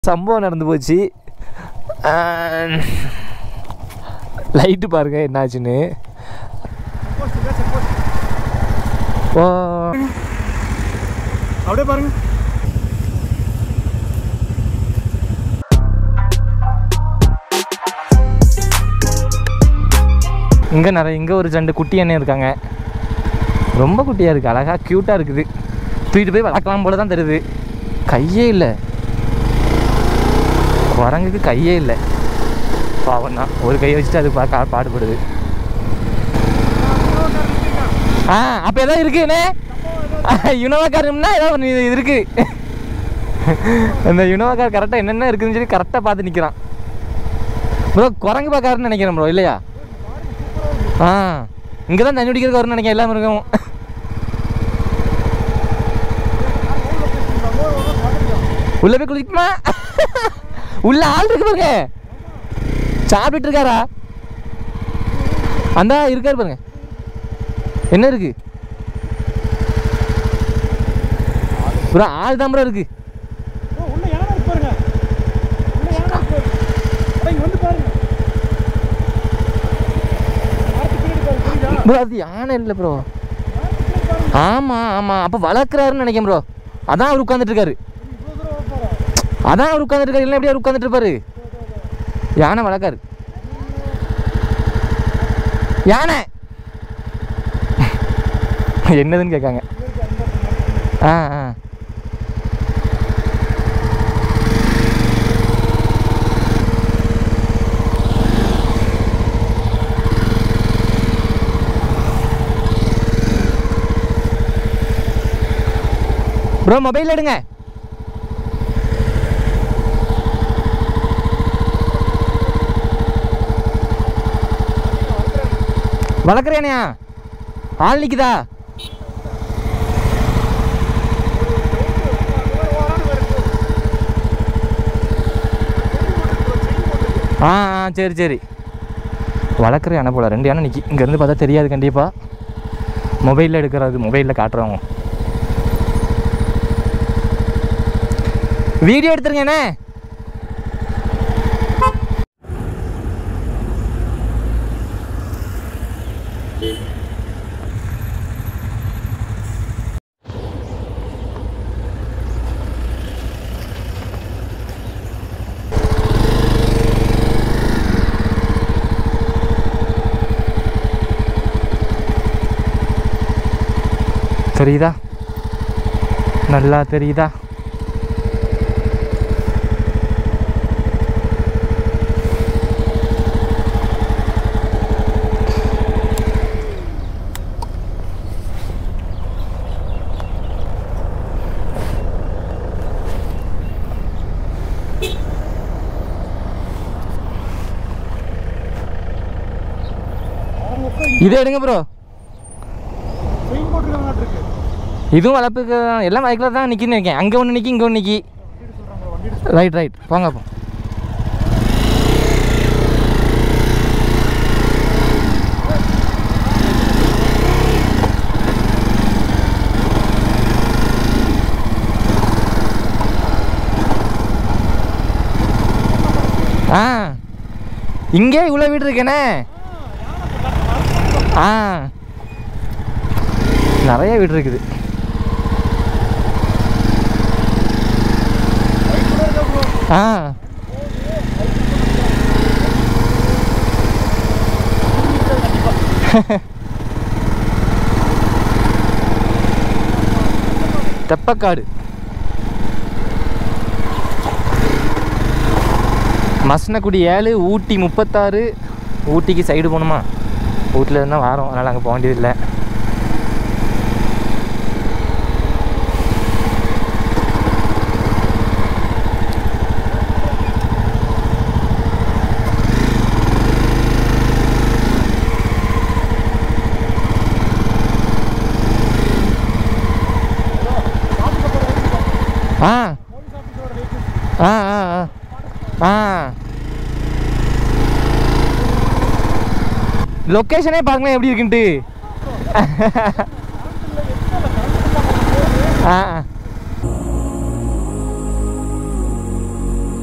சம்பவம் நடந்து போச்சு லைட்டு பாருங்க என்னாச்சுன்னு ஓ அப்படியே பாருங்க இங்கே நிறைய இங்கே ஒரு ரெண்டு குட்டி அண்ணன் இருக்காங்க ரொம்ப குட்டியாக இருக்குது அழகாக க்யூட்டாக இருக்குது தூக்கிட்டு போய் வளர்க்கலாம் போல தான் தருது கையே இல்லை குரங்குக்கு கையே இல்லை பாவம் தான் ஒரு கையை வச்சுட்டு அது பார்க்க பாடுபடுது ஆ அப்போ ஏதோ இருக்குண்ணே யுனோவாக்காரம்னா ஏதோ ஒன்று இது இருக்கு இந்த யுனோவாக்கார் கரெக்டாக என்னென்ன இருக்குதுன்னு சொல்லி கரெக்டாக பார்த்து நிற்கிறான் ப்ரோ குரங்கு பார்க்காருன்னு நினைக்கிறேன் ப்ரோ இல்லையா ஆ இங்கே தான் தண்ணி குடிக்கிறதுக்கு வரும்னு நினைக்கிறேன் எல்லா மிருகமும் உள்ள போய் குளிக்குமா உள்ள ஆள் இருக்கு பாருங்க சாப்பிட்டு இருக்காரா அந்த இருக்காரு பாருங்க என்ன இருக்கு ப்ரோ ஆள் தான் ப்ரோ இருக்கு ஓ, உள்ள யானை இருக்கு பாருங்க உள்ள யானை இருக்கு பாருங்க அட, இங்க வந்து பாருங்க மரத்துக்கு பின்னாடி பாருங்க புரியுதா ப்ரோ அது யானை இல்லை ப்ரோ மரத்துக்கு பின்னாடி பாருங்க ஆமாம் ஆமாம் அப்போ வளர்க்குறாருன்னு நினைக்கிறேன் ப்ரோ அதான் அவர் உட்காந்துட்டு இருக்காரு இவ்வளோ தூரம் போறோம் அதான் அவர் உட்காந்துட்டு இருக்காரு இல்லை எப்படி அவர் உட்காந்துட்டு இருப்பாரு யானை வளர்க்காரு யானை என்னதுன்னு கேட்காங்க ஆ ஆ ப்ரோ மொபைல் எடுங்க வளர்க்குறேனையா ஆள் நிற்குதா ஆ ஆ சரி சரி வளர்க்குற யானை போல ரெண்டு யானை நிற்கி இங்கேருந்து பார்த்தா தெரியாது கண்டிப்பாக மொபைலில் எடுக்கிறது மொபைலில் காட்டுறவங்க வீடியோ எடுத்துருங்கண்ணே தெரியுதா நல்லா தெரியுதா அவங்க உட்காந்து இதை எடுங்க ப்ரோ செயின் போட்டுருக்காங்க இருக்கு இதுவும் வளர்ப்புக்கு தான் எல்லாம் பைக்கில் தான் நிற்கின்னு இருக்கேன் அங்கே ஒன்று நிற்கி இங்கே ஒன்று நிற்கி வண்டி சொல்றாங்க வண்டி ரைட் ரைட் போங்க அப்போ ஆ இங்கே இவ்வளோ வீடு இருக்கேனே ஆ நிறைய வீடு இருக்குது ஆ தெப்பக்காடு மசனக்குடி ஏழு ஊட்டி முப்பத்தாறு ஊட்டிக்கு சைடு போகணுமா ஊட்டியில் இருந்தால் வாரம் அதனால் அங்கே போக வேண்டியதில்லை ஆ போலீஸ் ஆஃபீஸோட லேட்டஸ்ட் ஆ ஆ ஆ ஆ லொக்கேஷனே பாருங்களேன் எப்படி இருக்குன்ட்டு ஆ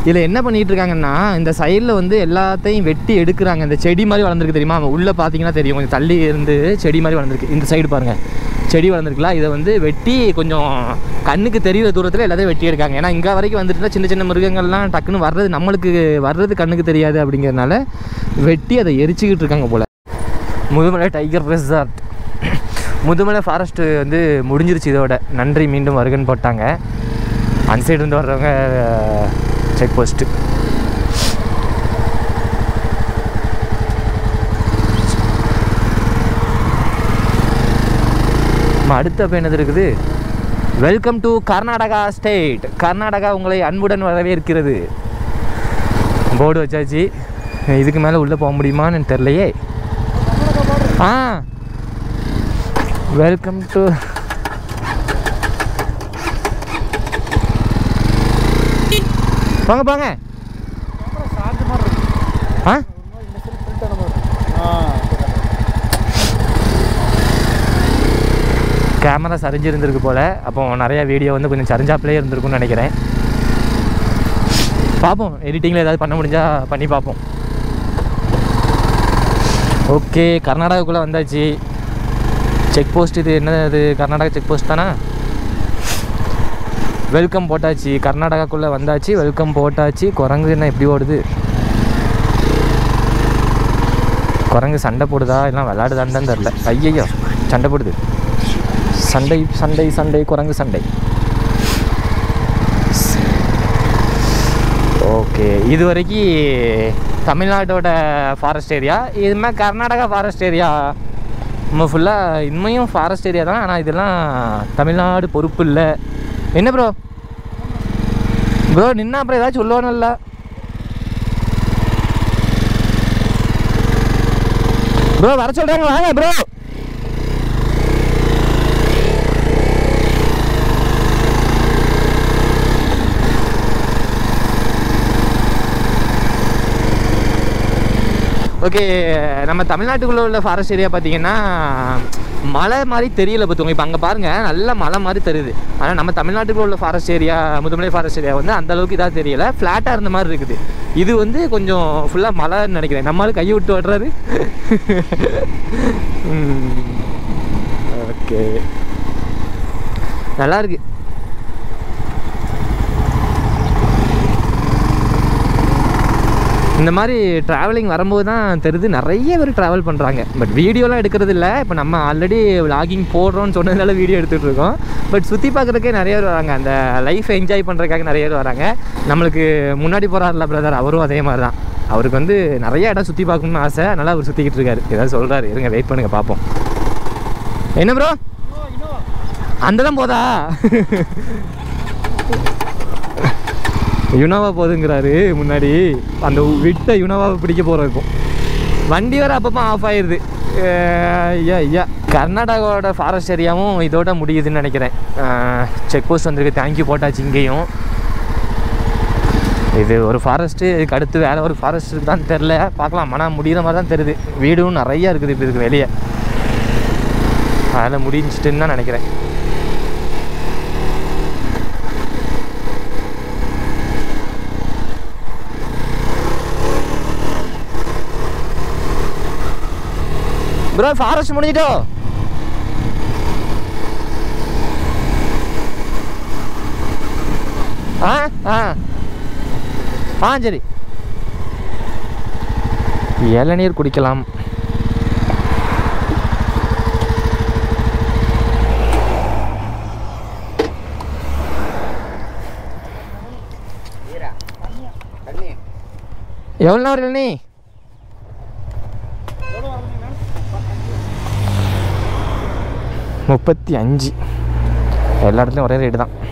இதில் என்ன பண்ணிட்டு இருக்காங்கன்னா இந்த சைடில் வந்து எல்லாத்தையும் வெட்டி எடுக்கிறாங்க இந்த செடி மாதிரி வளர்ந்துருக்கு தெரியுமா உள்ளே பார்த்தீங்கன்னா தெரியும் கொஞ்சம் தள்ளி இருந்து செடி மாதிரி வளர்ந்துருக்கு இந்த சைடு பாருங்கள் செடி வளர்ந்துருக்குல இதை வந்து வெட்டி கொஞ்சம் கண்ணுக்கு தெரியிற தூரத்தில் எல்லாத்தையும் வெட்டி எடுக்காங்க ஏன்னா இங்கே வரைக்கும் வந்துட்டுனா சின்ன சின்ன மிருகங்கள்லாம் டக்குன்னு வர்றது நம்மளுக்கு வர்றது கண்ணுக்கு தெரியாது அப்படிங்கிறதுனால வெட்டி அதை எரிச்சுக்கிட்டு இருக்காங்க போல் Mudumalai tiger resort Mudumalai forest வந்து முடிஞ்சிருச்சு இதோட நன்றி மீண்டும் வருகன்னு போட்டாங்க அந்த சைடு இருந்து வர்றவங்க செக் போஸ்ட்டு அடுத்த அப்போ என்னது இருக்குது welcome to Karnataka state Karnataka உங்களை அன்புடன் வரவேற்கிறது போர்டு வச்சாச்சு இதுக்கு மேலே உள்ளே போக முடியுமான்னு எனக்கு தெரிலையே ஆ வெல்கம் டு போங்க போங்க சார்ஜ் மாதிரி இருக்கு ஆ ஒரு மாதிரி இந்த சைடு பிரிண்ட் ஆன மாதிரி ஆ கேமரா சரிஞ்சிருந்திருக்கு போல் அப்போ நிறைய வீடியோ வந்து கொஞ்சம் சரிஞ்சாப்லேயே இருந்திருக்கும்னு நினைக்கிறேன் பார்ப்போம் எடிட்டிங்கில் ஏதாவது பண்ண முடிஞ்சால் பண்ணி பார்ப்போம் ஓகே கர்நாடகாக்குள்ளே வந்தாச்சு செக் போஸ்ட் இது என்ன இது கர்நாடகா செக் போஸ்ட் தானே வெல்கம் போட்டாச்சு கர்நாடகாக்குள்ளே வந்தாச்சு வெல்கம் போட்டாச்சு குரங்கு என்ன எப்படி ஓடுது குரங்கு சண்டை போடுதா இல்லை விளாடுதான்னு தெரில ஐயையோ சண்டை போடுது சண்டை சண்டை சண்டை குரங்கு சண்டை ஓகே இது வரைக்கும் தமிழ்நாட்டோட ஃபாரஸ்ட் ஏரியா இதுமாதிரி கர்நாடகா ஃபாரஸ்ட் ஏரியா நம்ம ஃபுல்லாக இனிமையும் ஃபாரஸ்ட் ஏரியா தான் ஆனால் இதெல்லாம் தமிழ்நாடு பொறுப்பு இல்லை என்ன ப்ரோ ப்ரோ நின்னா அப்புறம் ஏதாச்சும் சொல்லுவானுல்ல ப்ரோ வர சொல்கிறாங்க வாங்க ப்ரோ ஓகே நம்ம தமிழ்நாட்டுக்குள்ளே உள்ள ஃபாரஸ்ட் ஏரியா பார்த்தீங்கன்னா மலை மாதிரி தெரியல பார்த்துங்க இப்போ அங்கே பாருங்கள் நல்ல மலை மாதிரி தெரியுது ஆனால் நம்ம தமிழ்நாட்டுக்குள்ள உள்ள forest area Mudumalai forest area வந்து அந்த அளவுக்கு இதாக தெரியல ஃப்ளாட்டாக இருந்த மாதிரி இருக்குது இது வந்து கொஞ்சம் ஃபுல்லாக மலைன்னு நினைக்கிறேன் நம்மளால கையை விட்டு ஓட்டுறாரு ஓகே நல்லா இருக்கு இந்த மாதிரி ட்ராவலிங் வரும்போது தான் தெரியுது நிறைய பேர் ட்ராவல் பண்ணுறாங்க பட் வீடியோலாம் எடுக்கிறது இல்லை இப்போ நம்ம ஆல்ரெடி vlogging போடுறோம்னு சொன்னதுனால வீடியோ எடுத்துகிட்டு இருக்கோம் பட் சுற்றி பார்க்குறதுக்கே நிறைய பேர் வராங்க அந்த லைஃப்பை என்ஜாய் பண்ணுறதுக்காக நிறைய பேர் வராங்க நம்மளுக்கு முன்னாடி போகிறாருல பிரதர் அவரும் அதே மாதிரி தான் அவருக்கு வந்து நிறைய இடம் சுற்றி பார்க்கணும்னு ஆசை அதனால் அவர் சுற்றிக்கிட்டு இருக்காரு ஏதாவது சொல்கிறாரு இருங்க வெயிட் பண்ணுங்கள் பார்ப்போம் என்ன ப்ரோ இன்னோவா இன்னோவா அந்த தான் போதா யுனோவா போதுங்கிறாரு முன்னாடி அந்த விட்ட யுனோவாவை பிடிக்க போகிறதுக்கும் வண்டி வேறு அப்பப்போ ஆஃப் ஆயிடுது ஐயா ஐயா கர்நாடகாவோட ஃபாரஸ்ட் ஏரியாவும் இதோட முடியுதுன்னு நினைக்கிறேன் செக் போஸ்ட் வந்திருக்கு தேங்க்யூ போட்டாச்சு இங்கேயும் இது ஒரு ஃபாரஸ்ட்டு இதுக்கு அடுத்து வேறு ஒரு ஃபாரஸ்ட் இருக்குதான்னு தெரில பார்க்கலாம் ஆனால் முடிகிற மாதிரி தான் தெரியுது வீடும் நிறையா இருக்குது இப்போ இதுக்கு வெளியே அதில் முடிஞ்சிட்டுன்னு தான் நினைக்கிறேன் ப்ரோ ஃபாரஸ்ட் முடிஞ்சிட்டோ ஆ ஆ ஆ சரி இளநீர் குடிக்கலாம் எவ்வளோ நேரம் இளநீ எவ்வளோ வரணுங்கண்ணா முப்பத்தி அஞ்சு எல்லா இடத்துலையும் ஒரே ரேட்டு தான்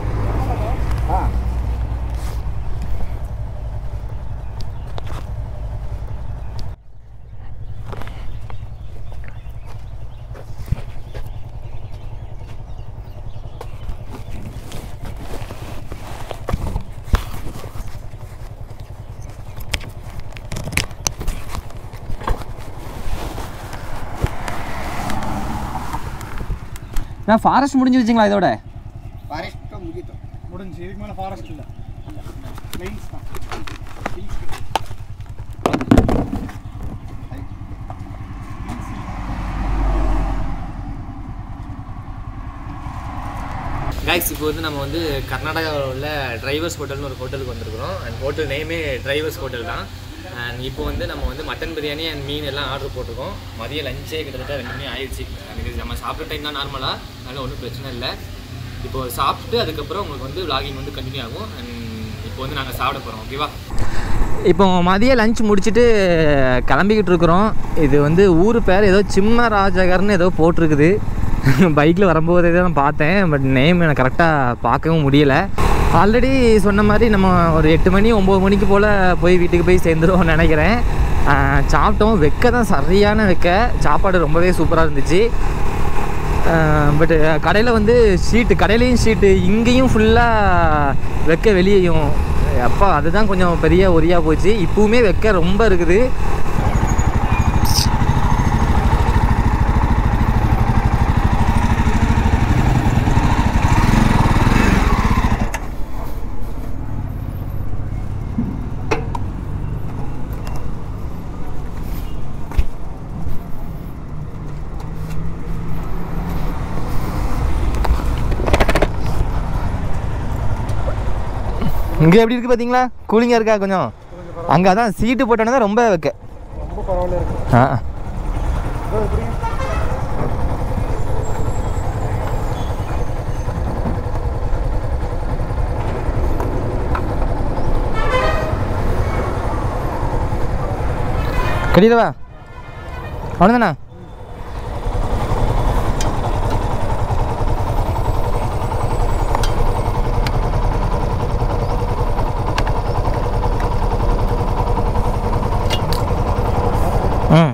நான் ஃபாரஸ்ட் முடிஞ்சிருச்சுங்களா இதோட முடிஞ்சு இதுக்கு மேலே ஃபாரஸ்ட் இல்லை லைன்ஸ் தான் பீஸ் கிடையாது கைஸ் இப்போ வந்து நம்ம வந்து கர்நாடகாவில் உள்ள டிரைவர்ஸ் ஹோட்டல்னு ஒரு ஹோட்டலுக்கு வந்திருக்கிறோம் அண்ட் ஹோட்டல் நேமே டிரைவர்ஸ் ஹோட்டல் தான் அண்ட் இப்போ வந்து நம்ம வந்து மட்டன் பிரியாணி அண்ட் மீன் எல்லாம் ஆர்டர் போட்டிருக்கோம் மதிய லஞ்சே கிட்டத்தட்ட ரெண்டு மணி ஆயிடுச்சு எனக்கு நம்ம சாப்பிட்ற டைம் தான் நார்மலாக அதனால ஒன்றும் பிரச்சனை இல்லை இப்போ சாப்பிட்டு அதுக்கப்புறம் உங்களுக்கு வந்து vlogging வந்து கண்டினியூ ஆகும் அண்ட் இப்போ வந்து நாங்கள் சாப்பிட போகிறோம் ஓகேவா இப்போ மதிய லஞ்ச் முடிச்சுட்டு கிளம்பிக்கிட்டு இருக்கிறோம் இது வந்து ஊர் பேர் ஏதோ சிம்ம ராஜகர்னு ஏதோ போட்டிருக்குது பைக்கில் வரும்போதே தான் பார்த்தேன் பட் நேம் எனக்கு கரெக்டாக பார்க்கவும் முடியலை ஆல்ரெடி சொன்ன மாதிரி நம்ம ஒரு எட்டு மணி ஒம்பது மணிக்கு போல் போய் வீட்டுக்கு போய் சேர்ந்துருவோம்னு நினைக்கிறேன் ஆஹ் சாப்பிட்டோம் வெக்க தான் சரியான வெக்க சாப்பாடு ரொம்பவே சூப்பராக இருந்துச்சு பட் கடையில் வந்து ஷீட்டு கடையிலையும் ஷீட்டு இங்கேயும் ஃபுல்லாக வெக்க வெளியேயும் அப்பா அதுதான் கொஞ்சம் பெரிய ஒரியாக போச்சு இப்போவுமே வெக்க ரொம்ப இருக்குது இங்கே எப்படி இருக்குது பார்த்தீங்களா கூலிங்காக இருக்கா கொஞ்சம் அங்கே அதான் சீட்டு போட்டோன்னே தான் ரொம்ப வெக்க ரொம்ப பரவாயில்ல இருக்கு ஆ இதோ எப்படிங்க கட்டிடவா அவ்வளோதாண்ணா ம்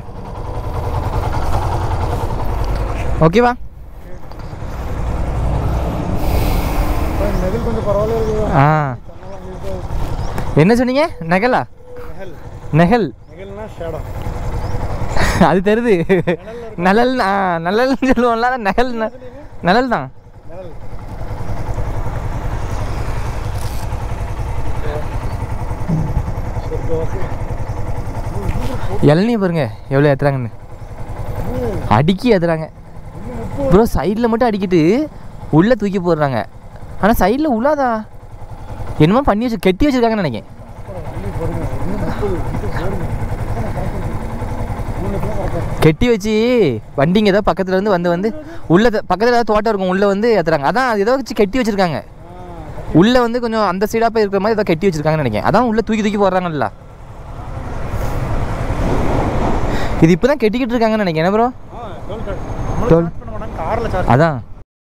ஓகேவா நெகில் கொஞ்சம் பரவாயில்ல இருக்குது ஆ என்ன சொன்னீங்க நெகலா நெகல் நெகல் நெகல்னா ஷேடோ அது தெரியுது நலல் ஆ நலல்னு சொல்லுவோம்ல அதான் நெகல் ந- நலல் தான் நெகல் சொர்க்கவாசி இளநீ பாருங்க எவ்வளோ ஏற்றுறாங்கன்னு அடிக்கி ஏற்றுறாங்க ப்ரோ சைடில் மட்டும் அடிக்கிட்டு உள்ளே தூக்கி போடுறாங்க ஆனால் சைடில் உள்ளாதா என்னமோ பண்ணி வச்சு கெட்டி வச்சிருக்காங்கன்னு நினைக்கிறேன் பாருங்க இன்னும் முப்பது இது போடுங்க மூணு கிலோ கரெக்டாக கெட்டி வச்சு வண்டிங்க ஏதோ பக்கத்துல இருந்து வந்து வந்து உள்ள பக்கத்தில் ஏதாவது தோட்டம் இருக்கும் உள்ளே வந்து ஏற்றுறாங்க அதான் அது ஏதோ வச்சு கெட்டி வச்சிருக்காங்க உள்ளே வந்து கொஞ்சம் அந்த சைடாக போய் இருக்கிற மாதிரி ஏதோ கெட்டி வச்சிருக்காங்கன்னு நினைக்கிறேன் அதான் உள்ளே தூக்கி தூக்கி போடுறாங்கல்ல இது இப்போ தான் கெட்டிக்கிட்டு இருக்காங்கன்னு நினைக்கிறேன் என்ன ப்ரோ ஆ டோல் கார்டு நம்மளும் டோல். charge பண்ண மாட்டாங்க காரில் சார்ஜ் அதான்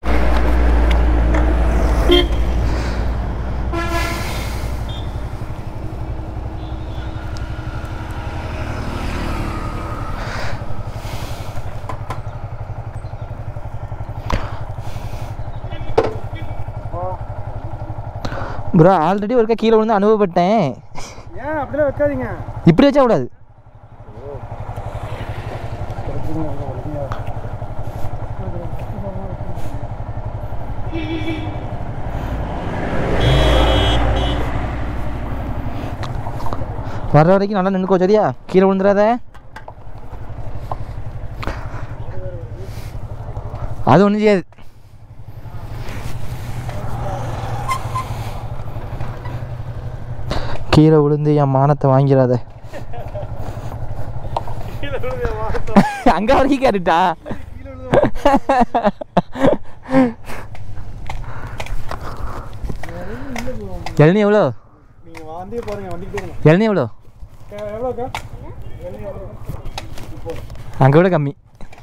ப்ரோ ஆல்ரெடி ஒருக்கா கீழே விழுந்து அனுபவப்பட்டேன் ஏன் அப்படிலாம் வைக்காதீங்க இப்படி வச்சா கூடாது வர்ற வரைக்கும் நல்லா நின்றுக்கோ சரியா கீழே விழுந்துடாத அது ஒன்றும் செய்யாது கீழே விழுந்து என் மானத்தை வாங்கிடாத கீழே விழுது என் வாரத்தை அங்கே வரைக்கும் கேட்டுட்டா கீழே விழுது இளநீ எவ்வளோ நீங்கள் வண்டியை பாருங்க வண்டிக்கு போயிருங்க இளநீ எவ்வளோ எவ்வளோக்கா எவ்வளோ இப்போ அங்கே விட கம்மி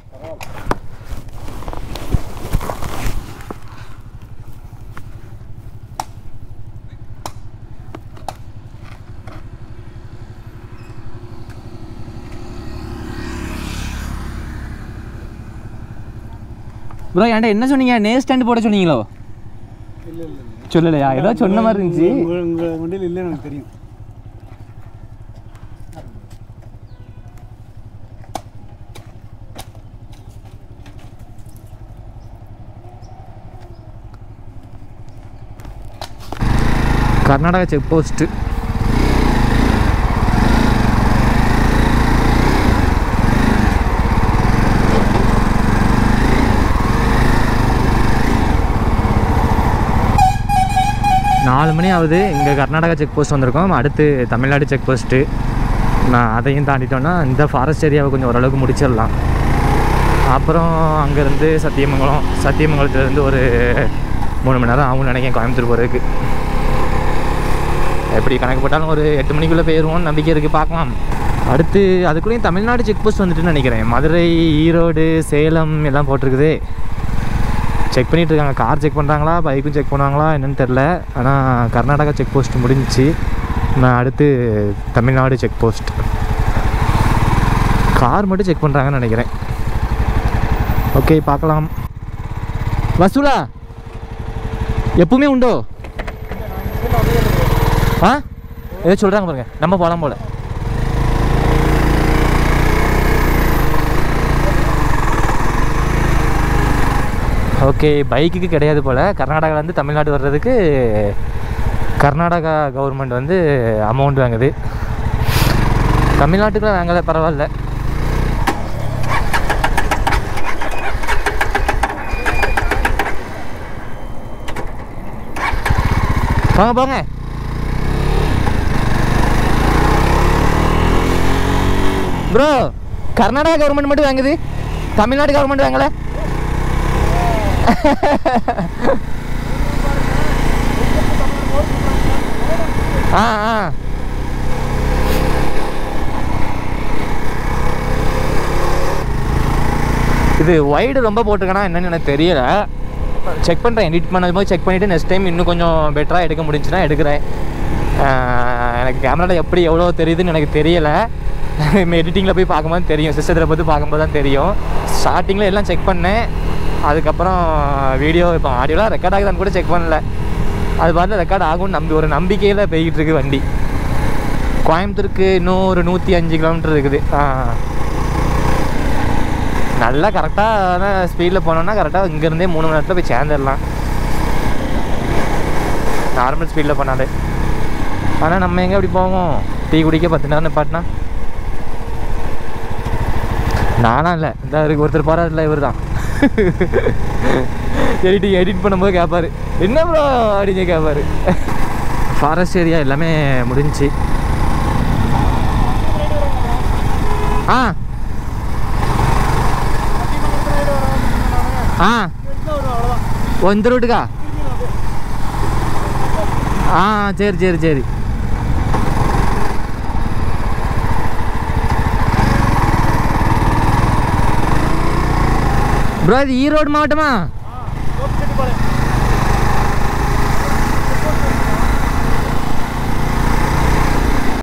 ப்ரோ என்கிட்ட என்ன சொன்னீங்க நே ஸ்டாண்டு போட சொன்னீங்களோ இல்லை இல்லை சொல்லலையா ஏதோ சொன்ன மாதிரி இருந்துச்சு உங்கள் உங்கள் வண்டியில் இல்லைன்னு எனக்கு தெரியும் கர்நாடகா செக் போஸ்ட்டு நாலு மணி ஆகுது இங்கே கர்நாடகா செக் போஸ்ட் வந்திருக்கோம் அடுத்து தமிழ்நாடு செக் போஸ்ட்டு நான் அதையும் தாண்டிட்டோன்னா இந்த ஃபாரஸ்ட் ஏரியாவை கொஞ்சம் ஓரளவுக்கு முடிச்சிடலாம் அப்புறம் அங்கேருந்து சத்தியமங்கலம் சத்தியமங்கலத்துலேருந்து ஒரு மூணு மணி நேரம் ஆகும்னு நினைக்கிறேன் கோயம்புத்தூர் போகிறதுக்கு எப்படி கணக்கு போட்டாலும் ஒரு எட்டு மணிக்குள்ளே போயிடுவோம் நம்பிக்கை இருக்குது பார்க்கலாம் அடுத்து அதுக்குள்ளேயும் தமிழ்நாடு செக் போஸ்ட் வந்துட்டுன்னு நினைக்கிறேன் மதுரை ஈரோடு சேலம் எல்லாம் போட்டிருக்குது செக் பண்ணிட்டு இருக்காங்க கார் செக் பண்ணுறாங்களா பைக்கும் செக் பண்ணுவாங்களா என்னன்னு தெரில ஆனால் கர்நாடகா செக் போஸ்ட் முடிஞ்சிச்சு நான் அடுத்து தமிழ்நாடு செக் போஸ்ட் கார் மட்டும் செக் பண்ணுறாங்கன்னு நினைக்கிறேன் ஓகே பார்க்கலாம் வசூலா எப்பவுமே உண்டோ ஆ ஏதோ சொல்கிறாங்க பாருங்க நம்ம போகலாம் போல ஓகே பைக்குக்கு கிடையாது போல் கர்நாடகாலேருந்து தமிழ்நாடு வர்றதுக்கு கர்நாடகா கவர்மெண்ட் வந்து அமௌண்ட் வாங்குது தமிழ்நாட்டுக்குலாம் வாங்கலை பரவாயில்ல போங்க போங்க ப்ரோ கர்நாடகா கவர்மெண்ட் மட்டும் வாங்குது தமிழ்நாடு கவர்மெண்ட் வாங்கல ஆ ஆ இது ஒய்டு ரொம்ப போட்டிருக்கேனா என்னன்னு எனக்கு தெரியல செக் பண்ணுறேன் எடிட் பண்ணும்போது செக் பண்ணிவிட்டு நெக்ஸ்ட் டைம் இன்னும் கொஞ்சம் பெட்டராக எடுக்க முடிஞ்சுன்னா எடுக்கிறேன் ஆஹ் எனக்கு கேமராவில் எப்படி எவ்வளோ தெரியுதுன்னு எனக்கு தெரியலை எடிட்டிங்கில் போய் பார்க்கும்போது தெரியும் சிஸ்டத்தில் பார்த்து பார்க்கும்போது தான் தெரியும் ஸ்டார்டிங்கில் எல்லாம் செக் பண்ணேன் அதுக்கப்புறம் வீடியோ இப்போ ஆடியோலாம் ரெக்கார்ட் ஆகுதான்னு கூட செக் பண்ணல அது பார்த்து ரெக்கார்ட் ஆகும்னு நம்பி ஒரு நம்பிக்கையில் போய்கிட்டு இருக்கு வண்டி கோயம்புத்தூருக்கு இன்னும் ஒரு நூற்றி அஞ்சு கிலோமீட்டர் இருக்குது ஆ நல்லா கரெக்டான ஸ்பீடில் போனோம்னா கரெக்டாக இங்கேருந்தே மூணு மணி நேரத்தில் போய் சேர்ந்துடலாம் நார்மல் ஸ்பீடில் போனாலே ஆனால் நம்ம எங்கே அப்படி போவோம் டீ குடிக்க பத்து நேரம் நிப்பாட்டினா நானா இல்லை இந்த அவருக்கு ஒருத்தர் போகிறாருல இவர் தான் எடிட்டிங் எடிட் பண்ணும்போது கேட்பாரு என்ன ப்ரோ அப்படின்னு கேட்பாரு ஃபாரஸ்ட் ஏரியா எல்லாமே முடிஞ்சுச்சு ஆ ஆ ஓ இந்த ரூட்டுக்கா ஆ சரி சரி சரி ப்ரோ இது ஈரோடு மாவட்டமா